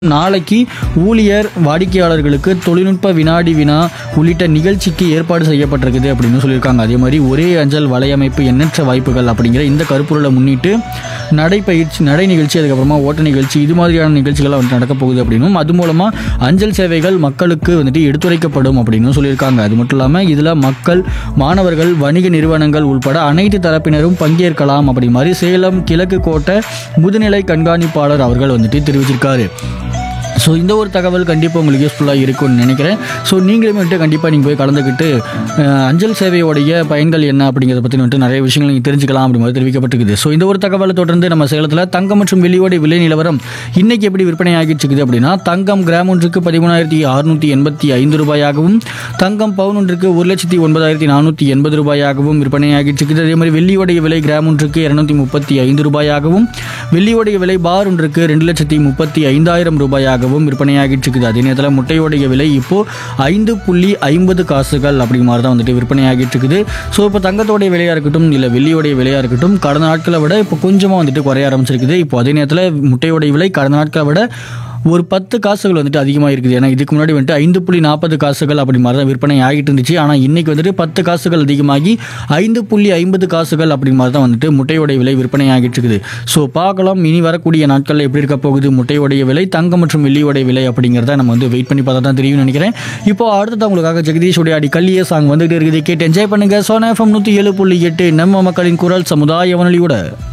நாளைக்கு ஊழியர் வாடிக்கையாளர்களுக்கு தொழில்நுட்ப வினாடி வினா உள்ளிட்ட நிகழ்ச்சிக்கு ஏற்பாடு செய்யப்பட்டிருக்குது அப்படின்னு சொல்லியிருக்காங்க அதே மாதிரி ஒரே அஞ்சல் வலையமைப்பு எண்ணற்ற வாய்ப்புகள் அப்படிங்கிற இந்த கருப்பொருளை முன்னிட்டு நடைப்பயிற்சி நடை நிகழ்ச்சி அதுக்கப்புறமா ஓட்ட நிகழ்ச்சி இது மாதிரியான நிகழ்ச்சிகள்லாம் வந்து நடக்க போகுது அப்படின்னும் அது மூலமாக அஞ்சல் சேவைகள் மக்களுக்கு வந்துட்டு எடுத்துரைக்கப்படும் அப்படின்னு சொல்லியிருக்காங்க அது மட்டும் இல்லாமல் இதில் மக்கள் மாணவர்கள் வணிக நிறுவனங்கள் உள்பட அனைத்து தரப்பினரும் பங்கேற்கலாம் அப்படி மாதிரி சேலம் கிழக்கு கோட்டை முதுநிலை கண்காணிப்பாளர் அவர்கள் வந்துட்டு தெரிவிச்சிருக்காரு ஸோ இந்த ஒரு தகவல் கண்டிப்பாக உங்களுக்கு யூஸ்ஃபுல்லாக இருக்கும்னு நினைக்கிறேன் ஸோ நீங்களுமே வந்துட்டு கண்டிப்பாக நீங்கள் போய் கலந்துக்கிட்டு அஹ், அஞ்சல் சேவையோடைய பயன்கள் என்ன அப்படிங்கிறத பற்றி வந்துட்டு நிறைய விஷயங்கள் நீங்கள் தெரிஞ்சுக்கலாம் அப்படி மாதிரி தெரிவிக்கப்பட்டிருக்குது ஸோ இந்த ஒரு தகவலை தொடர்ந்து நம்ம சேலத்தில் தங்கம் மற்றும் வெள்ளியோட விலை நிலவரம் இன்னைக்கு எப்படி விற்பனை ஆகிட்டு இருக்குது அப்படின்னா தங்கம் கிராம் ஒன்றுக்கு பதிமூணாயிரத்தி அறுநூற்றி எண்பத்தி ஐந்து ரூபாயாகவும் தங்கம் பவுன் ஒன்றுக்கு ஒரு லட்சத்தி ஒன்பதாயிரத்தி நானூற்றி எண்பது ரூபாயாகவும் விற்பனை ஆகிட்டு இருக்குது அதே மாதிரி வெள்ளியோடைய விலை கிராம் ஒன்றுக்கு இரநூத்தி முப்பத்தி ஐந்து ரூபாயாகவும் வெள்ளியோடைய விலை பார் ஒன்றுக்கு ரெண்டு லட்சத்தி முப்பத்தி ஐந்தாயிரம் ரூபாயாகவும் விற்பனையாகிட்டு இருக்குது அதே நேரத்தில் முட்டையோடைய விலை இப்போ ஐந்து புள்ளி ஐம்பது காசுகள் அப்படி மாதிரி தான் வந்துட்டு விற்பனையாகிட்டு இருக்குது ஸோ இப்போ தங்கத்தோடைய விலையாக இருக்கட்டும் இல்லை வெள்ளியோடைய விலையாக இருக்கட்டும் கடந்த நாட்களை விட இப்போ கொஞ்சமாக வந்துட்டு குறைய ஆரம்பிச்சிருக்குது இப்போ அதே நேரத்தில் முட்டையோடைய விலை கடந்த நாட்களை விட ஒரு பத்து காசுகள் வந்துட்டு அதிகமாக இருக்குது ஏன்னா இதுக்கு முன்னாடி வந்துட்டு ஐந்து புள்ளி நாற்பது காசுகள் அப்படி மாதிரி தான் விற்பனை ஆகிட்டு இருந்துச்சு ஆனால் இன்னைக்கு வந்துட்டு பத்து காசுகள் அதிகமாகி ஐந்து புள்ளி ஐம்பது காசுகள் அப்படி மாதிரி தான் வந்துட்டு முட்டையோடைய விலை விற்பனை ஆகிட்டு இருக்குது ஸோ பார்க்கலாம் இனி வரக்கூடிய நாட்களில் எப்படி இருக்க போகுது முட்டையோடைய விலை தங்கம் மற்றும் வெள்ளியோடைய விலை அப்படிங்கிறத நம்ம வந்து வெயிட் பண்ணி பார்த்தா தான் தெரியும்னு நினைக்கிறேன் இப்போ அடுத்தது உங்களுக்காக ஜெகதீஷோடைய அடி கல்லிய சாங் வந்துட்டு இருக்குது கேட்டு என்ஜாய் பண்ணுங்க சோனா எஃப்எம் நூற்றி ஏழு புள்ளி எட்டு நம்ம மக்களின் குரல் சமுதாய வானொலியோட